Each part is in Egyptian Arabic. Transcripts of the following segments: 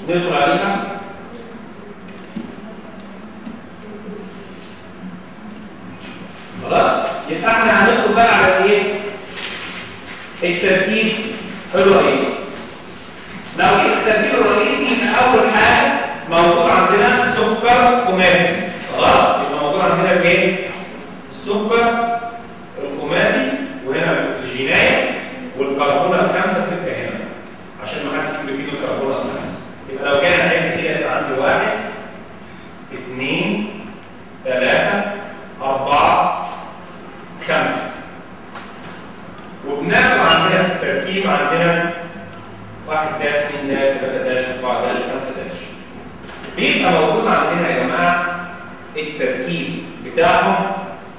ندخل عليها خلاص يبقى احنا هندخل بقى على ايه الترتيب الرئيسي لو جيت الترتيب الرئيسي يبقى اول حاجه موجود عندنا سكر خماسي خلاص يبقى موجود عندنا ايه السكر الخماسي وهنا الاكسجينات والكربون الخمسه تبقى هنا عشان ما حدش يكتب فيه الكربون الخمسه يبقى لو كان عندي كده يبقى عندي واحد اثنين ثلاثه اربعه خمسه وبناخد عندنا التركيب عندنا واحد داش اثنين داش ثلاثة داش أربعة داش خمسة داش بيبقى موجود عندنا يا جماعة التركيب بتاعهم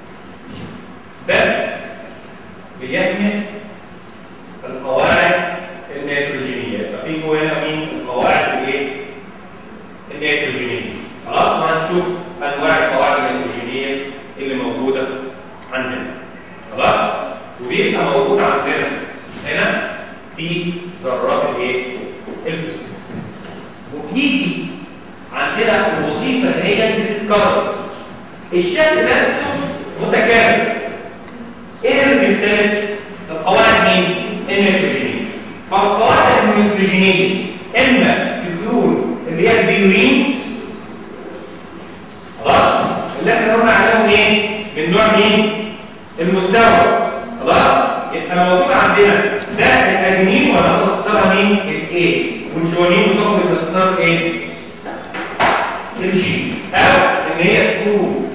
بل بيهمس القواعد النيتروجينية ففي هنا مين القواعد الايه؟ النيتروجينية خلاص وهنشوف أنواع القواعد النيتروجينية اللي موجودة عندنا خلاص وبيبقى موجود عندنا هنا في ذرات الايه الفسيول وبتيجي عندنا الوظيفه اللي هي بتتكرر الشكل نفسه متكامل ايه اللي بيختلف القواعد مين النيتروجينيه فالقواعد النيتروجينيه اما تكون اللي هي البيورينز خلاص اللي احنا قلنا عليهم ايه من نوع مين المستوى خلاص يبقى موجود عندنا ده الادمين ولا اختصارها مين الايه والجوانين بتاخد الاختصار ايه الجي او ان هي تكون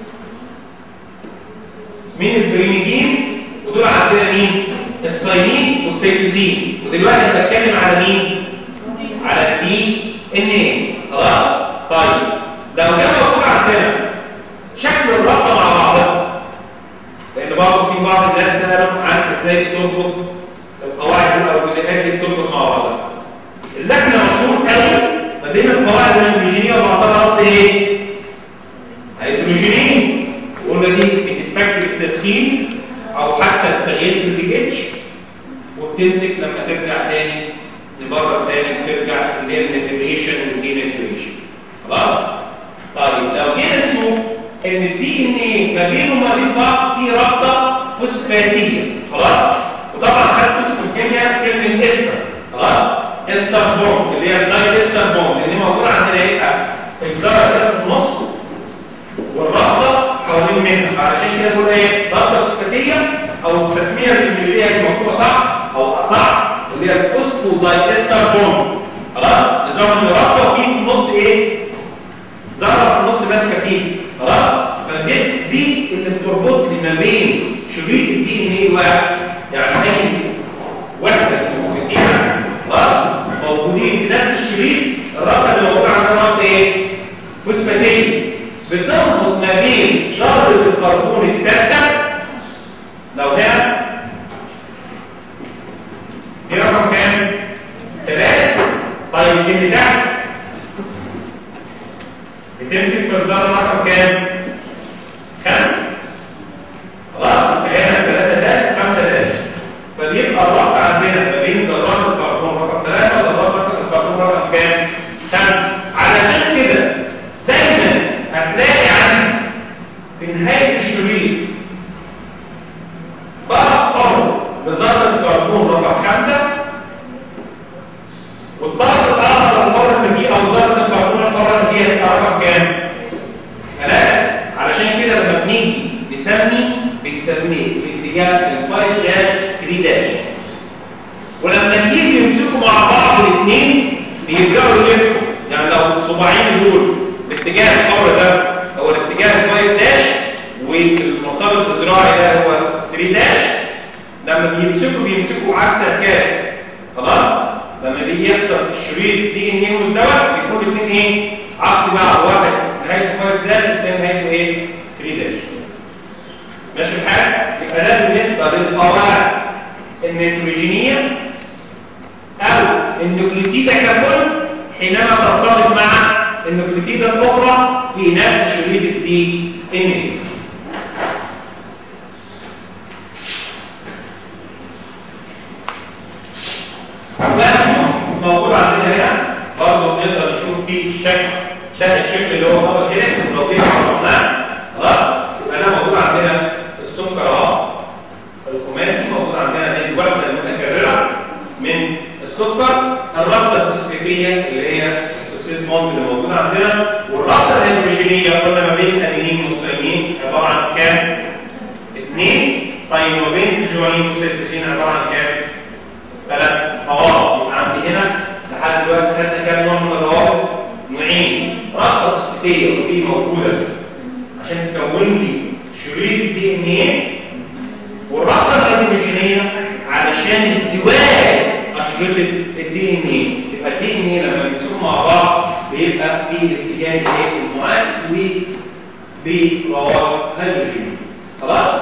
من الفرينيدينز ودول عندنا مين الصينين والسيتوزين ودلوقتي هنتكلم على مين على الدي ان ايه خلاص طيب لو ده موجود عندنا شكل الرابطه مع بعضها لان برضه في بعض الناس تعرف عن ازاي تربط القواعد دي او الجزيئات دي تربط مع بعضها اللجنه مشهور قوي ما بين القواعد الهيدروجينيه وبعضها ربط ايه؟ هيدروجينيه وقلنا دي بتتفك بالتسخين او حتى التغيير في البي اتش وبتمسك لما ترجع تاني لبره تاني ترجع اللي هي النيتريشن والدينيتريشن خلاص؟ طيب لو جينا نشوف ان الدي ان ايه ما بينه وما بين بعض في رابطه فوسفاتيه خلاص وطبعا خدتوا في الكيمياء كلمه استر خلاص استر بوند اللي هي الدايت استر بوند اللي موجوده عندنا ايه الجرة كده في النص والرابطه حوالين منها فعشان كده بقول ايه رابطه فوسفاتيه او التسميه الانجليزيه اللي مكتوبه صح او اصح اللي هي الفوسفو دايت استر بوند خلاص نظام الرابطه وفي في النص ايه ظهر في النص ماسكه فيه خلاص فدي دي اللي بتربط لي ما بين شريط الدي ان ايه واحد يعني اي وحده موجودين خلاص موجودين في نفس الشريط الرابطه اللي موجوده عندنا رابطه ايه فوسفاتيه بتربط ما بين شرط الكربون الثالثه لو ده دي رقم كام؟ ثلاثة طيب اللي تحت بتمسك في الضرر رقم كام؟ خمسة خلاص هنا ثلاثة داش خمسة داش فبيبقى الربط عندنا ما بين ذرات الكربون رقم ثلاثة وذرات الكربون رقم كام؟ خمسة علشان كده دايما هتلاقي عندي في نهاية الشريط ضغط قرب بذرة الكربون رقم خمسة والضغط الآخر القرب اللي فيه أو ذرة الكربون القرب اللي فيها رقم كام؟ ثلاثة علشان كده لما بنيجي نسمي بنسميه باتجاه الفايف داش 3 داش ولما نيجي يمسكوا مع بعض الاثنين بيرجعوا يلفوا يعني لو الصباعين دول باتجاه القمر ده هو الاتجاه الفايف داش والمرتبط الزراعي ده هو 3 داش لما بيمسكوا بيمسكوا عكس الكاس خلاص لما بيجي يحصل الشريط دي ان ايه مزدوج بيكون الاثنين ايه عكس بعض واحد نهايته 5 داش والثاني نهايته ايه 3 داش ماشي الحال يبقى ده بالنسبه للقواعد النيتروجينيه او النيوكليتيد ككل حينما ترتبط مع النيوكليتيد الاخرى في نفس شريط الدي ان ايه موجود عندنا هنا برضه الشكل اللي هو هو كده بس لو جينا عرفناه خلاص يبقى ده موجود عندنا السكر اهو الخماسي موجود عندنا دي الوحده المتكرره من السكر الرابطه التسبيحيه اللي هي السيد مونت اللي موجوده عندنا والرابطه الهيدروجينيه قلنا ما بين الانين والسيين عباره عن كام؟ اثنين طيب ما بين الجوانين والسيتوسين عباره عن كام؟ ثلاث روابط يبقى عندي هنا لحد دلوقتي خدنا كام نوع من الروابط؟ نوعين رابطه تسبيحيه ودي موجوده عشان تكون لي شريط دي ان ايه والرابطه الهيدروجينيه علشان ازدواج اشرطه الدي ان ايه يبقى الدي ان ايه لما بيمسكوا مع بعض بيبقى في اتجاه ايه المعاكس وبروابط هيدروجينيه خلاص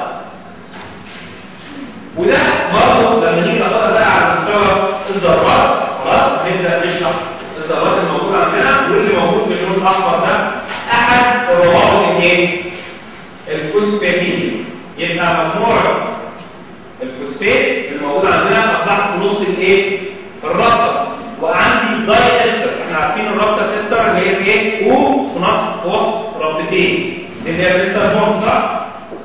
وده برضه لما نيجي ناخدها بقى على مستوى الذرات خلاص نبدا نشرح الذرات الموجوده عندنا واللي موجود في اللون الاحمر ده احد روابط الايه؟ الفوسفاتيه يبقى مجموعه الفوسفات الموجود عندنا اصبحت في نص الايه؟ الرابطه وعندي داي استر احنا عارفين الرابطه الاستر اللي هي ايه؟ او في نص في وسط رابطتين دي اللي هي الاستر بوند صح؟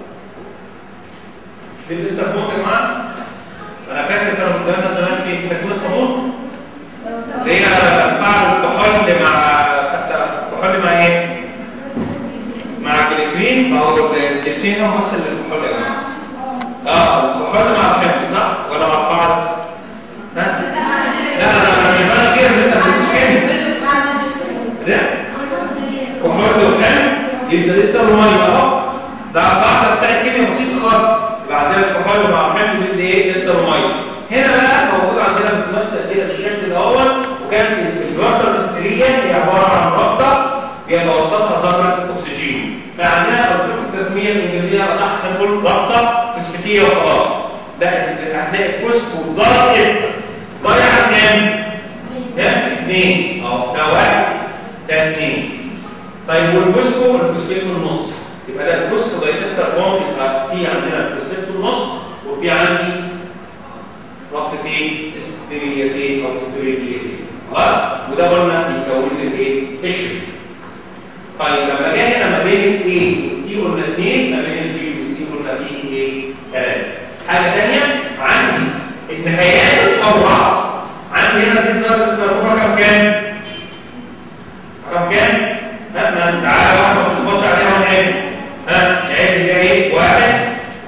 دي الاستر بوند يا جماعه؟ انا فاكر كانوا قدامنا زمان في تكوين الصابون ليه تفاعل الكحول مع الكحول مع ايه؟ مع الجليسرين ما هو الجليسرين هو ممثل للكحول يا جماعه اه الكحول مع الحمض صح ولا مع القاعده؟ ها؟ لا لا لا مش معنى كده ان انت مش كده ده كحول وحمض يبقى لسه الميه اهو ده القاعده بتاعت كيمياء بسيطه خالص بعدين الكحول مع الحمض بيدي ايه؟ لسه الميه هنا بقى موجود عندنا بتمثل كده بالشكل دوت وكان الجرده الاستريه هي عباره عن رابطه بيتوسطها ذره اكسجين فعندنا قلت لكم التسميه الانجليزيه على صح نقول رابطه تثبيتيه وخلاص ده هتلاقي الفوسفو ضرب ايه؟ ضايع كام؟ ده اثنين اهو ده واحد ده اثنين طيب والفوسفو الفوسفيت في النص يبقى ده الفوسفو زي تستر بوند يبقى في عندنا الفوسفيت في النص وفي عندي رابطتين استريتين او استريتين خلاص وده قلنا بيكون لي الايه؟ الشريط طيب لما جه هنا ما بين الايه والتي قلنا اثنين ما بين الجي والسي قلنا فيه ايه؟ ثلاثه حاجه ثانيه عندي النهايات الاربعه عندي هنا في ذره الكربون رقم كام؟ رقم كام؟ ها ما تعالى واحد ما تبص عليها ونعد ها نعد اللي هي ايه؟ واحد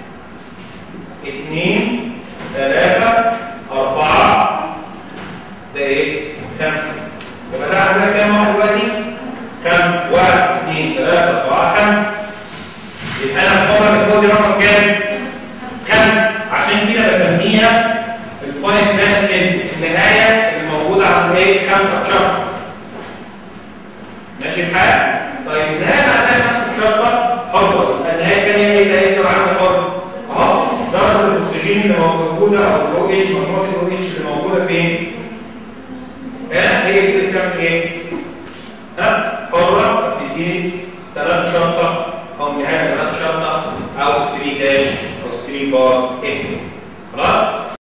اثنين ثلاثة أربعة ده إيه؟ خمسة يبقى ده عندنا كام واحد دلوقتي؟ خمسة واحد اثنين ثلاثة أربعة خمسة يبقى أنا بفكر الكود رقم كام؟ خمسة عشان كده بسميها البوينت داش النهاية الموجودة عند إيه؟ خمسة في شهر ماشي الحال؟ طيب النهاية معناها خمسة في شهر حرة النهاية الثانية إيه؟ ده إيه؟ عندك حرة أهو درجة الأكسجين اللي موجودة أو الأو اتش مجموعة الأو اتش اللي موجودة فين؟ ها هي دي بتعمل إيه؟ ها حرة بتديني ثلاث شرطة أو نهاية ثلاث شرطة أو 3 داش أو 3 بار إف